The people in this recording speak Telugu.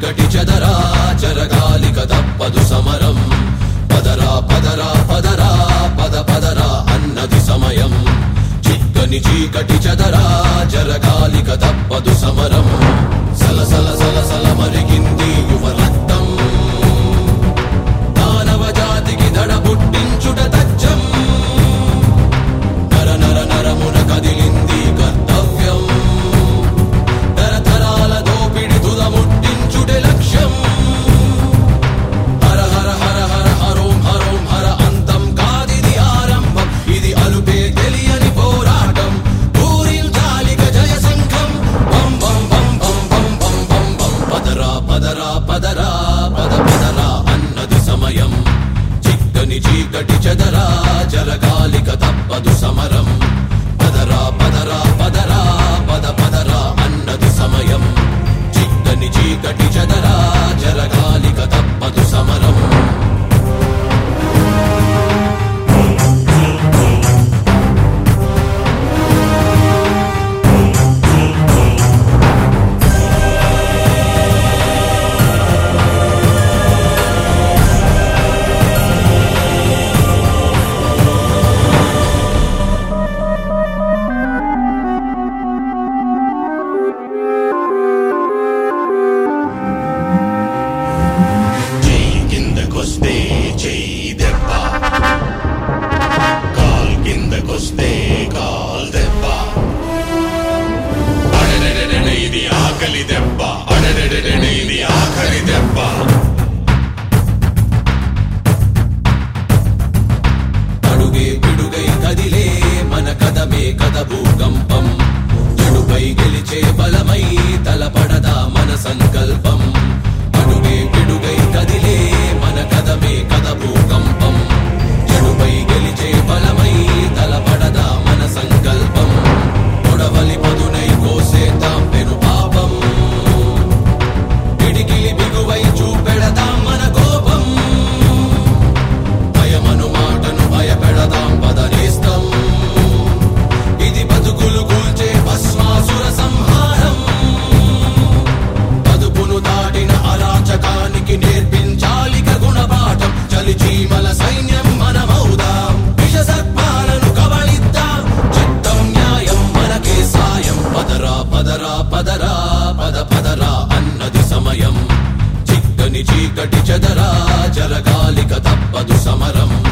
చీకటి చెదరా జరగాలిక తప్పదు సమరం పదరా పదరా పదరా పద పదరా అన్నది సమయం చిక్కని చీకటి చెదరా జరగాలిక తప్పదు సమరం సల సల సల సల మరిగింది యువ రక్తం మానవ జాతికి దడ పుట్టించుట తచ్చం నర నర నరమున కదిలింది కర్తవ్యం తరతరాల దోపిడి తుదముట్టించుటే లక్ష్యం హర హర హర హర హరోం హరోం హర అంతం కాదిది ఆరంభం ఇది అలుపే తెలియని పోరాటం పూరించాలిక జయ సంఘం బం బం బం బం బం బం బం బం పదరా పదరా పదరా పద పదరా అన్నది సమయం చిక్కని చీకటి చెదరా జరగాలిక తప్పదు సమరం పదరా పదరా పదరా పద పదరా అన్నది సమయం చిక్కని చీకటి చెదరా జరగాలిక తప్పదు సమరం చెయ్యి కిందకొస్తే చెయ్యి దెబ్బ కాల్ కిందకొస్తే కాల్ దెబ్బ అడడడడడ ఇది ఆకలి దెబ్బ అడడడడడ ఇది ఆకలి దెబ్బ అడుగే పిడుగై కదిలే మన కదమే కథ భూకంపం చెడుపై గెలిచే బలమై తలపడదా మన సంకల్పం అడుగే పిడుగై కదిలే మన కదమే కథ భూకంపం చెడుపై గెలిచే బలమై తలపడదా మన సంకల్పం పొడవలి పదునై కోసేతాం పెను పాపం పిడికిలి బిగువై చూపెడదాం మన కోపం భయమను మాటను భయపెడదాం పదనేస్తం ఇది బతుకులు కూల్చే భస్మాసుర సంహారం పదుపును దాటిన అరాచకానికి నేర్పించాలిక గుణపాఠం చలిచీమల సైన్యం మనమౌదాం విష సర్పాలను కబళిద్దాం చిత్తం న్యాయం మనకే సాయం పదరా పదరా పదరా పద పదరా అన్నది సమయం చిక్కని చీకటి చెదరా జరగాలిక తప్పదు సమరం